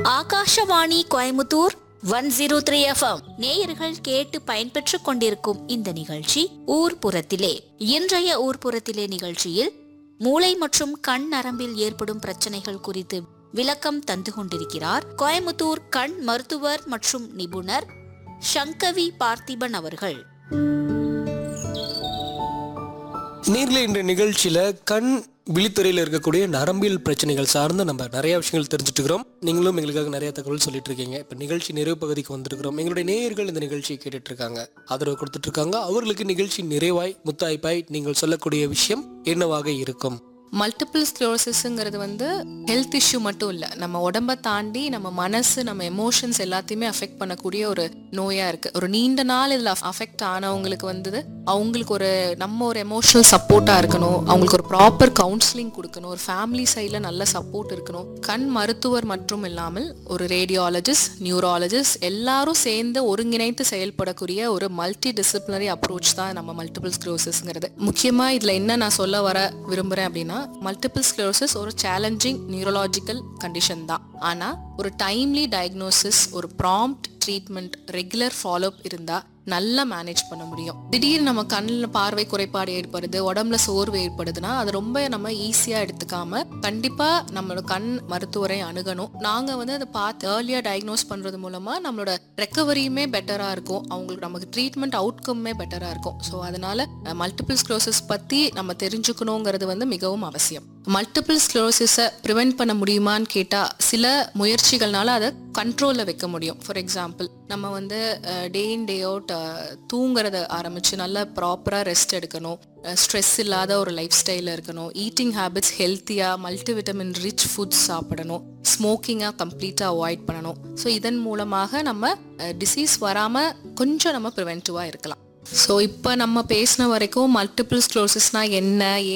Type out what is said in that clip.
Akashvani Coimbatore one zero three FM நேயர்கள் கேட்டு பயன்பெற்றுக் கொண்டிருக்கும் இந்த நிகழ்ச்சி ஊர்ப்புறத்திலே இன்றைய ஊர்ப்புறத்திலே நிகழ்ச்சியில் மூளை மற்றும் கண் நரம்பில் ஏற்படும் பிரச்சனைகள் குறித்து விளக்கம் தந்து கொண்டிருக்கிறார் கோயமுத்தூர் கண் மருத்துவர் மற்றும் நிபுணர் சங்கவி பார்த்திபன் அவர்கள் நேர்ல இந்த நிகழ்ச்சியில கண் விழித்துறையில் இருக்கக்கூடிய நரம்பியல் பிரச்சனைகள் சார்ந்து நம்ம நிறைய விஷயங்கள் தெரிஞ்சுட்டு இருக்கிறோம் நீங்களும் எங்களுக்காக நிறைய தகவல் சொல்லிட்டு இருக்கீங்க இப்ப நிகழ்ச்சி நிறைவு பகுதிக்கு வந்திருக்கிறோம் எங்களுடைய நேயர்கள் இந்த நிகழ்ச்சியை கேட்டுட்டு இருக்காங்க ஆதரவு கொடுத்துட்டு இருக்காங்க அவர்களுக்கு நிகழ்ச்சி நிறைவாய் முத்தாய்ப்பாய் நீங்கள் சொல்லக்கூடிய விஷயம் என்னவாக இருக்கும் மல்டிபிள் ஸ்க்ளோசிஸுங்கிறது வந்து ஹெல்த் இஷ்யூ மட்டும் இல்லை நம்ம உடம்ப தாண்டி நம்ம மனசு நம்ம எமோஷன்ஸ் எல்லாத்தையுமே அஃபெக்ட் பண்ணக்கூடிய ஒரு நோயா இருக்கு ஒரு நீண்ட நாள் இதில் அஃபெக்ட் ஆனவங்களுக்கு வந்து அவங்களுக்கு ஒரு நம்ம ஒரு எமோஷனல் சப்போர்ட்டா இருக்கணும் அவங்களுக்கு ஒரு ப்ராப்பர் கவுன்சிலிங் கொடுக்கணும் ஒரு ஃபேமிலி சைடில் நல்ல சப்போர்ட் இருக்கணும் கண் மருத்துவர் மட்டும் இல்லாமல் ஒரு ரேடியாலஜிஸ்ட் நியூராலஜிஸ்ட் எல்லாரும் சேர்ந்து ஒருங்கிணைத்து செயல்படக்கூடிய ஒரு மல்டி டிசிப்ளினரி அப்ரோச் தான் நம்ம மல்டிபிள் ஸ்க்ளோசிஸ்ங்கிறது முக்கியமா இதுல என்ன நான் சொல்ல வர விரும்புறேன் அப்படின்னா மல்டிபிள் ஸ்க்ளோசிஸ் ஒரு சேலஞ்சிங் நியூரலாஜிக்கல் கண்டிஷன் தான் ஆனா ஒரு டைம்லி டயக்னோசிஸ் ஒரு ப்ராம்ப்ட் ட்ரீட்மெண்ட் ரெகுலர் ஃபாலோஅப் இருந்தா நல்லா மேனேஜ் பண்ண முடியும் திடீர்னு நம்ம கண்ணில் பார்வை குறைபாடு ஏற்படுது உடம்புல சோர்வு ஏற்படுதுன்னா அது ரொம்ப நம்ம ஈஸியா எடுத்துக்காம கண்டிப்பா நம்மளோட கண் மருத்துவரை அணுகணும் நாங்க வந்து அதை பார்த்து ஏர்லியா டயக்னோஸ் பண்றது மூலமா நம்மளோட ரெக்கவரியுமே பெட்டரா இருக்கும் அவங்களுக்கு நமக்கு ட்ரீட்மெண்ட் அவுட்கம்மே பெட்டரா இருக்கும் ஸோ அதனால மல்டிபிள் ஸ்க்ளோசிஸ் பத்தி நம்ம தெரிஞ்சுக்கணுங்கிறது வந்து மிகவும் அவசியம் மல்டிபிள் ஸ்க்ளோசிஸை ப்ரிவென்ட் பண்ண முடியுமான்னு கேட்டா சில முயற்சிகள்னால அதை கண்ட்ரோலில் வைக்க முடியும் ஃபார் எக்ஸாம்பிள் நம்ம வந்து டே இன் டே அவுட் தூங்குறத ஆரம்பிச்சு நல்லா ப்ராப்பராக ரெஸ்ட் எடுக்கணும் ஸ்ட்ரெஸ் இல்லாத ஒரு லைஃப் ஸ்டைலில் இருக்கணும் ஈட்டிங் ஹேபிட்ஸ் ஹெல்த்தியாக மல்டிவிட்டமின் ரிச் ஃபுட்ஸ் சாப்பிடணும் ஸ்மோக்கிங்காக கம்ப்ளீட்டாக அவாய்ட் பண்ணணும் ஸோ இதன் மூலமாக நம்ம டிசீஸ் வராமல் கொஞ்சம் நம்ம ப்ரிவென்டிவாக இருக்கலாம் ஸோ இப்போ நம்ம பேசின வரைக்கும் மல்டிபிள் ஸ்க்ளோசிஸ்னால் என்ன